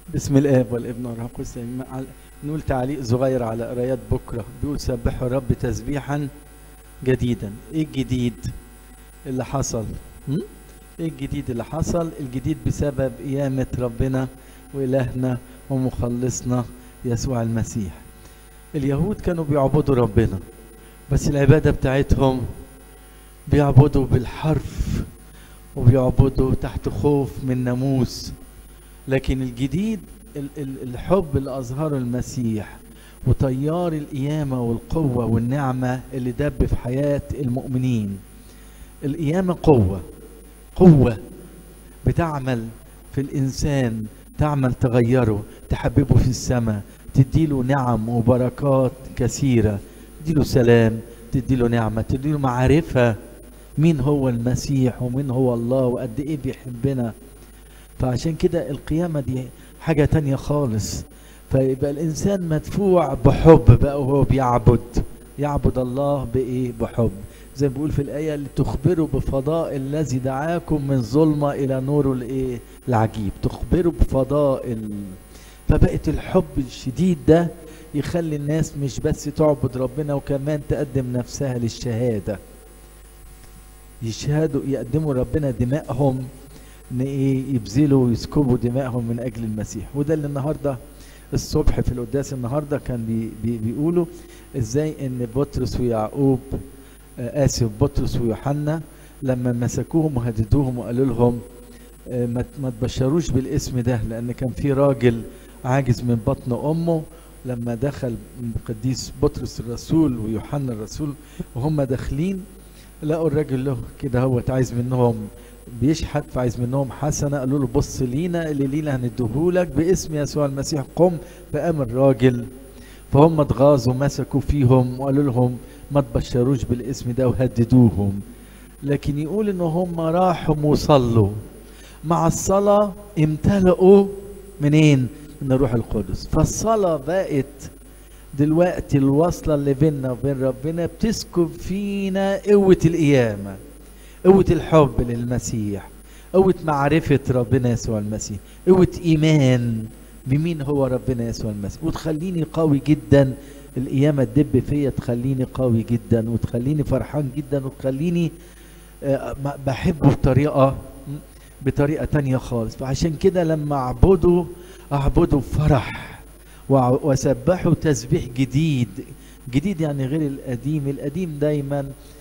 بسم الاب والابن والروح القدس نقول تعليق صغير على قرايات بكره بيقول سبحوا الرب تسبيحا جديدا ايه الجديد اللي حصل م? ايه الجديد اللي حصل الجديد بسبب قيامه ربنا والهنا ومخلصنا يسوع المسيح اليهود كانوا بيعبدوا ربنا بس العباده بتاعتهم بيعبدوا بالحرف وبيعبدوا تحت خوف من ناموس لكن الجديد الحب اللي أظهره المسيح وتيار القيامة والقوة والنعمة اللي دب في حياة المؤمنين القيامة قوة قوة بتعمل في الإنسان تعمل تغيره تحببه في السماء تديله نعم وبركات كثيرة تديله سلام تديله نعمة تديله معرفة مين هو المسيح ومين هو الله وقد ايه بيحبنا فعشان كده القيامة دي حاجة تانية خالص فيبقى الإنسان مدفوع بحب بقى وهو بيعبد يعبد الله بإيه بحب زي ما بيقول في الآية اللي تخبروا بفضائل الذي دعاكم من ظلمة إلى نوره الإيه العجيب تخبروا بفضائل فبقت الحب الشديد ده يخلي الناس مش بس تعبد ربنا وكمان تقدم نفسها للشهادة يشهدوا يقدموا ربنا دمائهم ان ايه يبذلوا ويسكبوا دمائهم من اجل المسيح وده اللي النهارده الصبح في القداس النهارده كان بي بي بيقولوا ازاي ان بطرس ويعقوب آه اسف بطرس ويوحنا لما مسكوهم وهددوهم وقالوا لهم آه ما تبشروش بالاسم ده لان كان في راجل عاجز من بطن امه لما دخل القديس بطرس الرسول ويوحنا الرسول وهم داخلين لقوا الراجل له كده هو عايز منهم بيشحت فعايز منهم حسنة قالوا له بص لينا اللي لينا هنديهولك باسم يسوع المسيح قم فقام الراجل فهم اتغاظوا مسكوا فيهم وقالوا لهم ما تبشروش بالاسم ده وهددوهم لكن يقول ان هم راحوا وصلوا مع الصلاة امتلئوا منين؟ من الروح القدس فالصلاة بقت دلوقتي الوصلة اللي بيننا وبين ربنا بتسكب فينا قوة القيامة قوة الحب للمسيح قوة معرفة ربنا يسوع المسيح قوة إيمان بمين هو ربنا يسوع المسيح وتخليني قوي جدا القيامة تدب فيا تخليني قوي جدا وتخليني فرحان جدا وتخليني بحبه بطريقة بطريقة تانية خالص فعشان كده لما أعبده أعبده بفرح وأسبحه تسبيح جديد جديد يعني غير القديم القديم دايما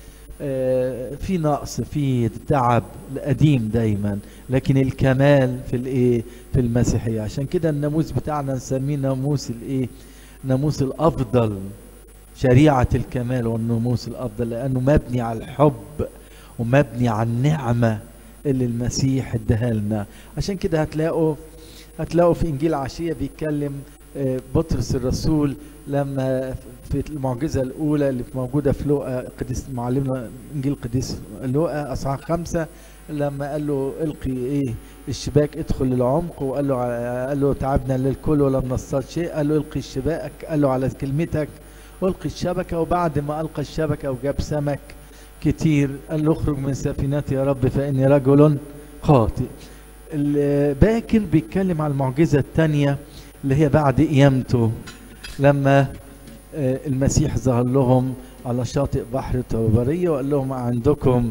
في نقص في تعب القديم دايما لكن الكمال في الايه في المسيحيه عشان كده الناموس بتاعنا نسميه ناموس الايه ناموس الافضل شريعه الكمال والناموس الافضل لانه مبني على الحب ومبني على النعمه اللي المسيح اداها لنا عشان كده هتلاقوا هتلاقوا في انجيل عشيه بيتكلم بطرس الرسول لما في المعجزة الأولى اللي موجودة في لوقا قديس معلمنا إنجيل قديس لوقا أصحاح خمسة لما قال له القي إيه الشباك ادخل للعمق وقال له قال له تعبنا للكل ولم نصطاد شيء قال له القي الشباك قال له على كلمتك والقي الشبكة وبعد ما ألقى الشبكة وجاب سمك كتير قال له اخرج من سفينتي يا رب فإني رجل خاطئ باكر بيتكلم على المعجزة الثانية اللي هي بعد قيامته لما المسيح ظهر لهم على شاطئ بحر طبرية وقال لهم عندكم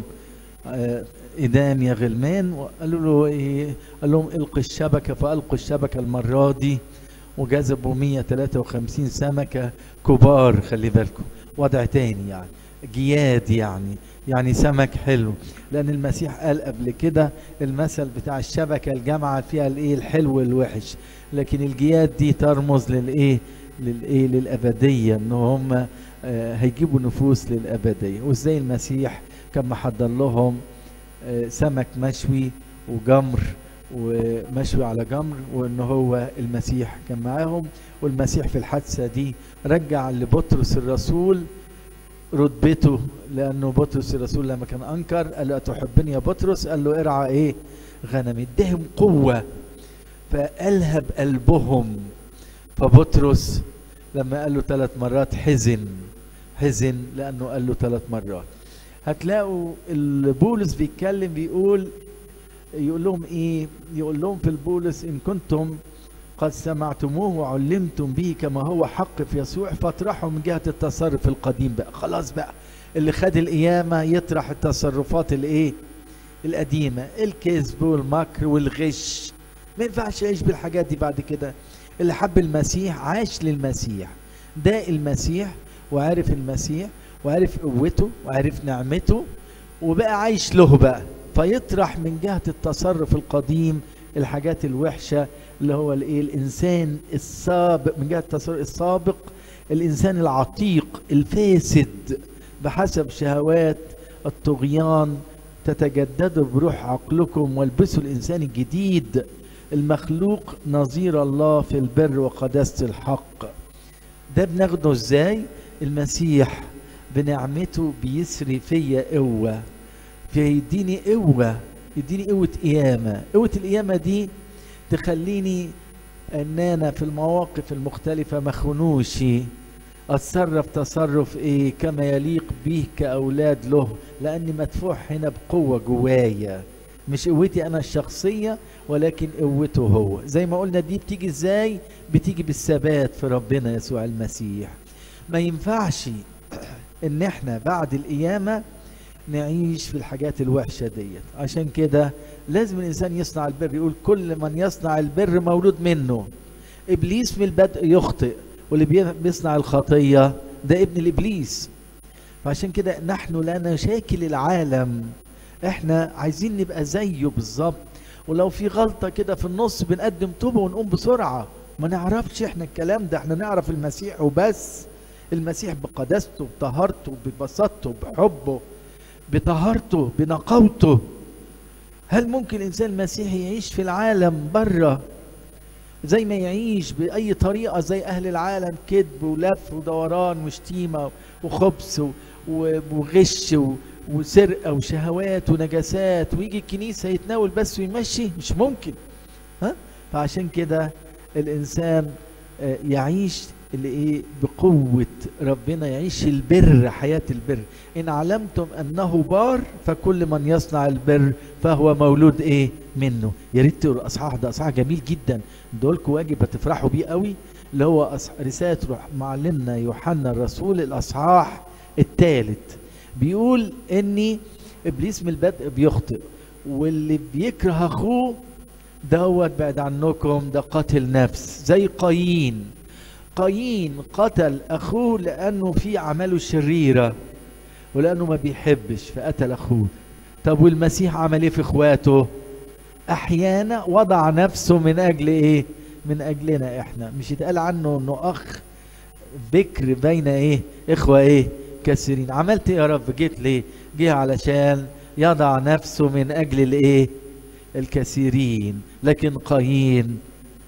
إدام يا غلمان وقالوا له إيه قال لهم القوا الشبكة فألقوا الشبكة المرة دي وجذبوا 153 سمكة كبار خلي بالكم وضع تاني يعني جياد يعني يعني سمك حلو لأن المسيح قال قبل كده المثل بتاع الشبكة الجامعة فيها الإيه الحلو والوحش لكن الجياد دي ترمز للإيه للايه للابديه ان هم آه هيجيبوا نفوس للابديه وازاي المسيح كان محضر لهم آه سمك مشوي وجمر ومشوي على جمر وان هو المسيح كان معاهم والمسيح في الحادثه دي رجع لبطرس الرسول رتبته لانه بطرس الرسول لما كان انكر قال له اتحبني يا بطرس قال له ارعى ايه غنم ادهم قوه فالهب قلبهم فبطرس لما قال له ثلاث مرات حزن حزن لانه قال له ثلاث مرات هتلاقوا بولس بيتكلم بيقول يقول لهم ايه يقول لهم في البولس ان كنتم قد سمعتموه وعلمتم به كما هو حق في يسوع فاطرحوا من جهة التصرف القديم بقى خلاص بقى اللي خد القيامة يطرح التصرفات الايه القديمة الكذب والمكر والغش ما ينفعش يعيش بالحاجات دي بعد كده اللي حب المسيح عاش للمسيح ده المسيح وعرف المسيح وعرف قوته وعرف نعمته وبقى عايش له بقى فيطرح من جهة التصرف القديم الحاجات الوحشة اللي هو الايه الانسان السابق من جهة التصرف السابق الانسان العتيق الفاسد بحسب شهوات الطغيان تتجددوا بروح عقلكم والبسوا الانسان الجديد المخلوق نظير الله في البر وقداسة الحق ده بناخده ازاي المسيح بنعمته بيسري فيا قوة فيديني قوة يديني قوة قيامة قوة القيامة دي تخليني ان انا في المواقف المختلفة ما خنوش اتصرف تصرف ايه كما يليق به كاولاد له لاني مدفوع هنا بقوة جوايا مش قوتي انا الشخصية ولكن قوته هو زي ما قلنا دي بتيجي ازاي بتيجي بالثبات في ربنا يسوع المسيح ما ينفعش ان احنا بعد القيامة نعيش في الحاجات الوحشة ديت عشان كده لازم الانسان يصنع البر يقول كل من يصنع البر مولود منه ابليس من البدء يخطئ واللي بيصنع الخطية ده ابن الابليس فعشان كده نحن لا نشاكل العالم احنا عايزين نبقى زيه بالظبط ولو في غلطة كده في النص بنقدم توبة ونقوم بسرعة ما نعرفش احنا الكلام ده احنا نعرف المسيح وبس المسيح بقداسته بطهارته ببساطته بحبه بطهارته بنقاوته هل ممكن الانسان المسيحي يعيش في العالم بره زي ما يعيش باي طريقه زي اهل العالم كذب ولف ودوران وشتيمه وخبث وغش وسرقه وشهوات ونجاسات ويجي الكنيسه يتناول بس ويمشي مش ممكن ها فعشان كده الانسان يعيش اللي ايه بقوة ربنا يعيش البر حياة البر إن علمتم أنه بار فكل من يصنع البر فهو مولود إيه منه يا ريت تقروا الأصحاح ده أصحاح جميل جدا دولكم واجب هتفرحوا بيه قوي اللي هو رسالة معلمنا يوحنا الرسول الأصحاح الثالث بيقول إني إبليس من البدء بيخطئ واللي بيكره أخوه دوت بعد عنكم ده قاتل نفس زي قايين قايين قتل اخوه لانه في اعماله شريره ولانه ما بيحبش فقتل اخوه طب والمسيح عمل ايه في اخواته احيانا وضع نفسه من اجل ايه من اجلنا احنا مش يتقال عنه انه اخ بكر بين ايه اخوه ايه كثيرين عملت ايه يا رب جيت ليه جه علشان يضع نفسه من اجل الايه الكثيرين لكن قايين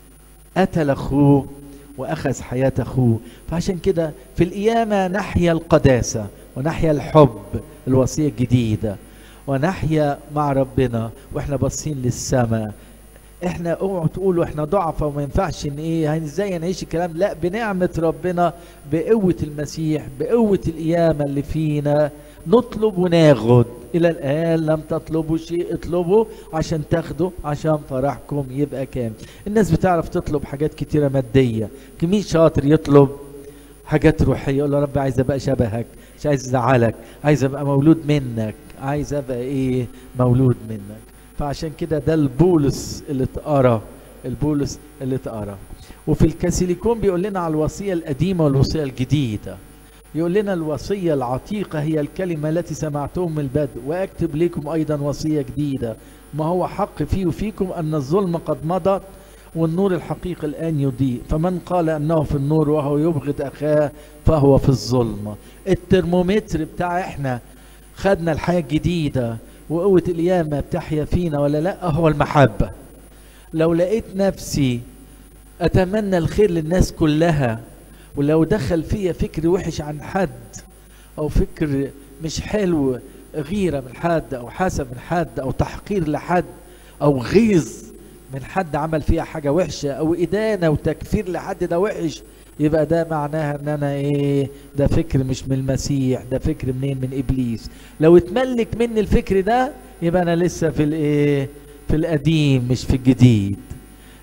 قتل اخوه واخذ حياه اخوه فعشان كده في القيامه نحيا القداسه ونحيا الحب الوصيه الجديده ونحيا مع ربنا واحنا باصين للسماء احنا اوعوا تقولوا احنا ضعفة وما ينفعش ان ايه ازاي نعيش الكلام لا بنعمة ربنا بقوة المسيح بقوة القيامة اللي فينا نطلب وناخد الى الان لم تطلبوا شيء اطلبوا عشان تاخدوا عشان فرحكم يبقى كامل الناس بتعرف تطلب حاجات كتيرة مادية مين شاطر يطلب حاجات روحية يقول له رب عايز ابقى شبهك مش عايز ازعلك عايز ابقى مولود منك عايز ابقى ايه مولود منك فعشان كده ده البولس اللي اتقرا البولس اللي اتقرا وفي الكاسيليكون بيقول لنا على الوصيه القديمه والوصيه الجديده يقول لنا الوصيه العتيقه هي الكلمه التي سمعتم من البدء واكتب لكم ايضا وصيه جديده ما هو حق فيه وفيكم ان الظلم قد مضت والنور الحقيقي الان يضيء فمن قال انه في النور وهو يبغض اخاه فهو في الظلمه الترمومتر بتاع احنا خدنا الحياه الجديده وقوة القيامة بتحيا فينا ولا لا هو المحبة لو لقيت نفسي أتمنى الخير للناس كلها ولو دخل فيا فكر وحش عن حد أو فكر مش حلو غيرة من حد أو حسب من حد أو تحقير لحد أو غيظ من حد عمل فيها حاجة وحشة أو إدانة وتكفير لحد ده وحش يبقى ده معناها ان انا ايه ده فكر مش من المسيح ده فكر منين من ابليس لو اتملك مني الفكر ده يبقى انا لسه في الايه في القديم مش في الجديد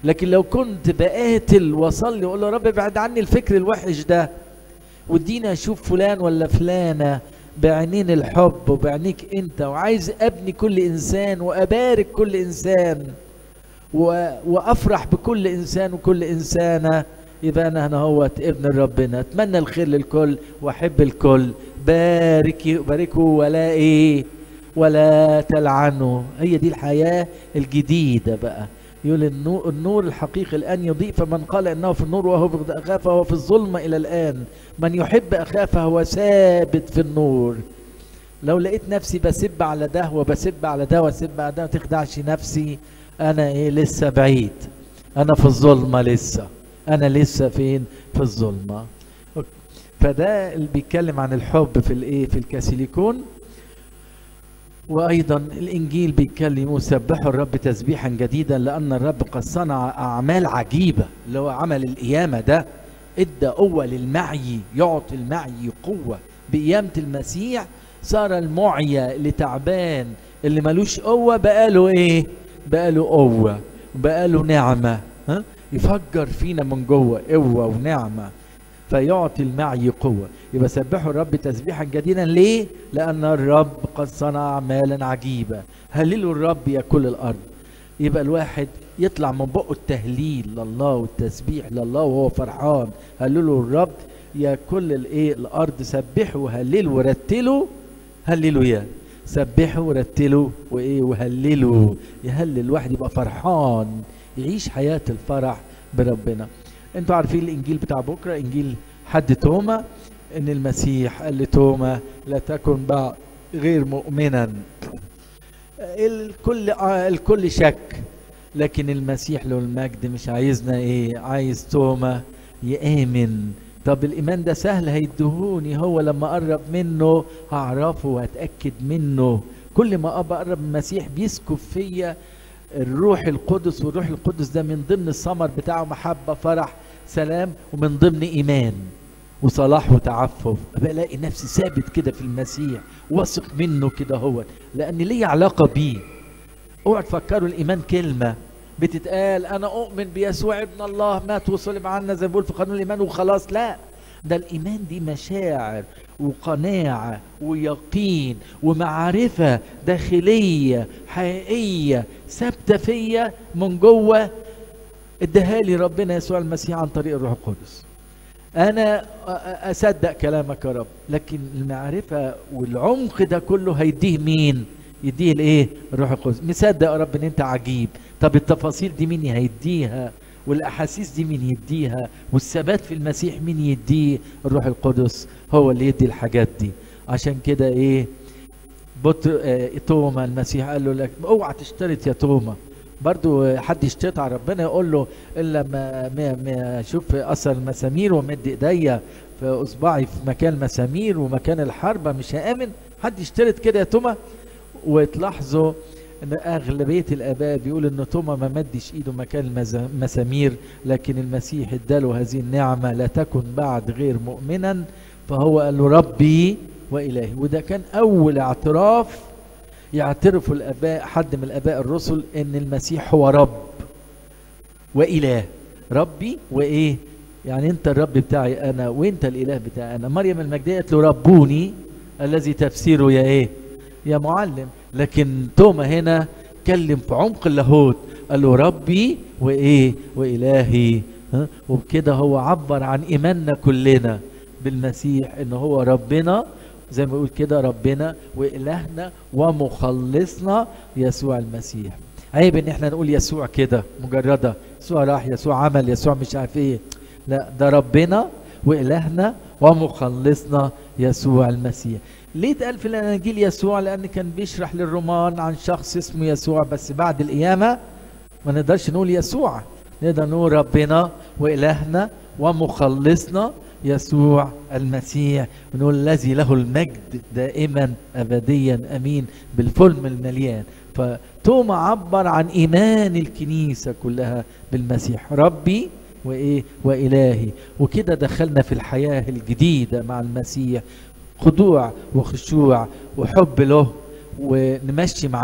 لكن لو كنت بقاتل واصلي واقول له رب ابعد عني الفكر الوحش ده واديني اشوف فلان ولا فلانه بعينين الحب وبعينيك انت وعايز ابني كل انسان وابارك كل انسان و... وافرح بكل انسان وكل انسانه يبقى انا هنا هوت ابن ربنا اتمنى الخير للكل واحب الكل باركي باركوا ولا ايه ولا تلعنوا هي دي الحياه الجديده بقى يقول النور, النور الحقيقي الآن يضيء فمن قال إنه في النور وهو بغض أخاه فهو في الظلمة إلى الآن من يحب أخاه فهو ثابت في النور لو لقيت نفسي بسب على ده وبسب على ده واسب على ده ما تخدعش نفسي أنا إيه لسه بعيد أنا في الظلمة لسه أنا لسه فين في الظلمة فده اللي بيتكلم عن الحب في الإيه في الكاسيليكون وايضا الانجيل بيتكلم سبحوا الرب تسبيحا جديدا لان الرب قد صنع اعمال عجيبه اللي هو عمل القيامه ده ادى قوه للمعي يعطي المعي قوه بقيامه المسيح صار المعيا اللي تعبان اللي ملوش قوه بقى له ايه بقى له قوه بقى له نعمه ها يفجر فينا من جوه قوه ونعمه فيعطي المعي قوة يبقى سبحوا الرب تسبيحا جديدا ليه؟ لأن الرب قد صنع أعمالا عجيبة هللوا الرب يا كل الأرض يبقى الواحد يطلع من بقه التهليل لله والتسبيح لله وهو فرحان هللوا الرب يا كل الايه الارض سبحوا وهللوا ورتلوا هللوا يا سبحوا ورتلوا وايه وهللوا يهلل الواحد يبقى فرحان يعيش حياة الفرح بربنا انتوا عارفين الانجيل بتاع بكره انجيل حد توما ان المسيح قال لتوما لا تكن بقى غير مؤمنا الكل الكل شك لكن المسيح له المجد مش عايزنا ايه عايز توما يامن طب الايمان ده سهل هيدهوني هو لما اقرب منه هعرفه وهتاكد منه كل ما ابقى اقرب من المسيح بيسكب فيا الروح القدس والروح القدس ده من ضمن الثمر بتاعه محبه فرح سلام ومن ضمن ايمان وصلاح وتعفف بلاقي نفسي ثابت كده في المسيح واثق منه كده هو لان لي علاقه بيه اوعوا تفكروا الايمان كلمه بتتقال انا اؤمن بيسوع ابن الله مات وصلب عنا زي ما بيقول في قانون الايمان وخلاص لا ده الايمان دي مشاعر وقناعه ويقين ومعرفه داخليه حقيقيه ثابته فيا من جوه اداها لي ربنا يسوع المسيح عن طريق الروح القدس انا اصدق كلامك يا رب لكن المعرفه والعمق ده كله هيديه مين يديه الايه الروح القدس مصدق يا رب ان انت عجيب طب التفاصيل دي مين هيديها والاحاسيس دي مين يديها والثبات في المسيح مين يديه الروح القدس هو اللي يدي الحاجات دي عشان كده ايه بط اه توما المسيح قال له لك اوعى تشترط يا توما برضو حد يشترط على ربنا يقول له الا ما, ما, ما اشوف اثر المسامير ومد ايديا في اصبعي في مكان المسامير ومكان الحربه مش هامن حد يشترط كده يا توما وتلاحظوا ان اغلبيه الاباء بيقول ان توما ما مدش ايده مكان المسامير لكن المسيح اداله هذه النعمه لا تكن بعد غير مؤمنا فهو قال له ربي والهي وده كان اول اعتراف يعترف الاباء حد من الاباء الرسل ان المسيح هو رب واله ربي وايه يعني انت الرب بتاعي انا وانت الاله بتاعي انا مريم المجديه قالت له ربوني الذي تفسيره يا ايه يا معلم لكن توما هنا كلم في عمق اللاهوت قال له ربي وايه والهي ها؟ وبكده هو عبر عن ايماننا كلنا بالمسيح ان هو ربنا زي ما بيقول كده ربنا والهنا ومخلصنا يسوع المسيح عيب ان احنا نقول يسوع كده مجرده يسوع راح يسوع عمل يسوع مش عارف ايه لا ده ربنا والهنا ومخلصنا يسوع المسيح ليه اتقال في الاناجيل يسوع لان كان بيشرح للرومان عن شخص اسمه يسوع بس بعد القيامه ما نقدرش نقول يسوع نقدر نقول ربنا والهنا ومخلصنا يسوع المسيح ونقول الذي له المجد دائما ابديا امين بالفلم المليان فتوما عبر عن ايمان الكنيسه كلها بالمسيح ربي وايه والهي وكده دخلنا في الحياه الجديده مع المسيح خضوع وخشوع وحب له ونمشي معاه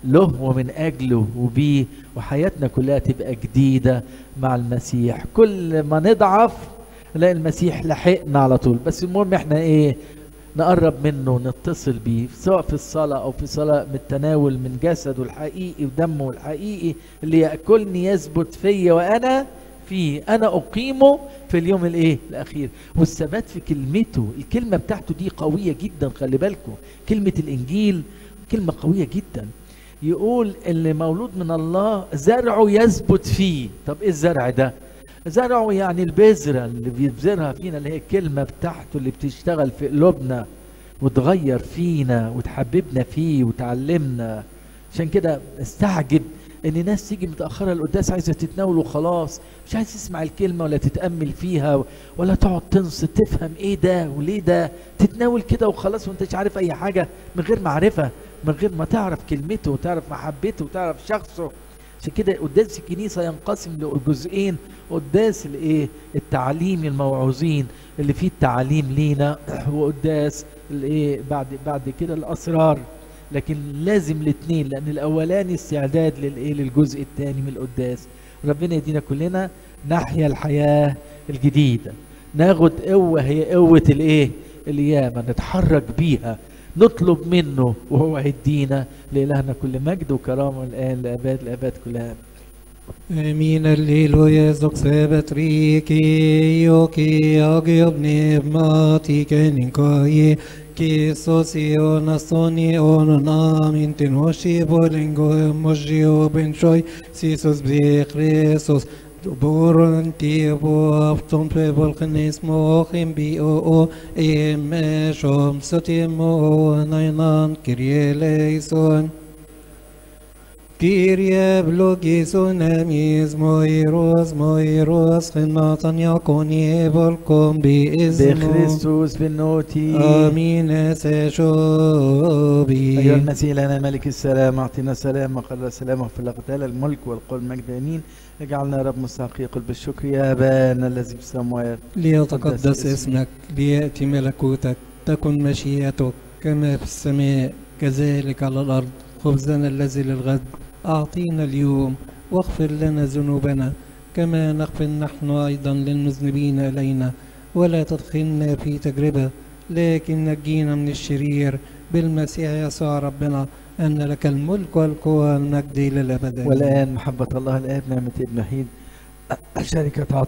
له ومن أجله وبيه وحياتنا كلها تبقى جديدة مع المسيح كل ما نضعف نلاقي المسيح لحقنا على طول بس المهم احنا ايه نقرب منه نتصل بيه سواء في الصلاة أو في صلاة من التناول من جسده الحقيقي ودمه الحقيقي اللي يأكلني يثبت فيا وأنا فيه أنا أقيمه في اليوم الإيه الأخير والثبات في كلمته الكلمة بتاعته دي قوية جدا خلي بالكم كلمة الإنجيل كلمة قوية جدا يقول اللي مولود من الله زرعه يثبت فيه طب إيه الزرع ده زرعه يعني البذرة اللي بيبذرها فينا اللي هي الكلمة بتاعته اللي بتشتغل في قلوبنا وتغير فينا وتحببنا فيه وتعلمنا عشان كده استعجب ان ناس تيجي متاخره القداس عايزه تتناول وخلاص مش عايز تسمع الكلمه ولا تتامل فيها ولا تقعد تنصت تفهم ايه ده وليه ده تتناول كده وخلاص وانت مش عارف اي حاجه من غير معرفه من غير ما تعرف كلمته وتعرف محبته وتعرف شخصه عشان كده قداس الكنيسه ينقسم لجزئين قداس الايه التعليم الموعوظين اللي فيه التعليم لينا وقداس الايه بعد بعد كده الاسرار لكن لازم الاثنين لان الاولاني استعداد للايه للجزء الثاني من القداس ربنا يدينا كلنا نحيا الحياه الجديده ناخد قوه هي قوه الايه القيامه نتحرك بيها نطلب منه وهو هيدينا لإلهنا كل مجد وكرامة الآن لأباد الأباد كلها Min alleluia zoksevet riki yoki agiobni mati keninkai ki sosio nasoni onon amin tin hoshi bolingo mojio benchoi sisos bri Christos Boron tibo afton pebol knis mochim bi o o em shom sotimo nainan kirie Kyrie blogison emis moiros moiros خناطا يكون يبلكم بإذنه بخريستوس بالنوتي آمين سشوبي أيها المسيح لنا ملك السلام أعطنا سلام وقرر السلام في الأقتال الملك والقول مجد أمين اجعلنا يا رب مستحقي قلب الشكر يا أبانا الذي في السماوات ليتقدس قدس اسمك ليأتي ملكوتك تكن مشيئتك كما في السماء كذلك على الأرض خبزنا الذي للغد أعطينا اليوم واغفر لنا ذنوبنا كما نغفر نحن أيضا للمذنبين إلينا ولا تدخلنا في تجربة لكن نجينا من الشرير بالمسيح يسوع ربنا أن لك الملك والقوة والمجد إلى الأبد والآن محبة الله الآب نعمة ابن وحيد شركة عطية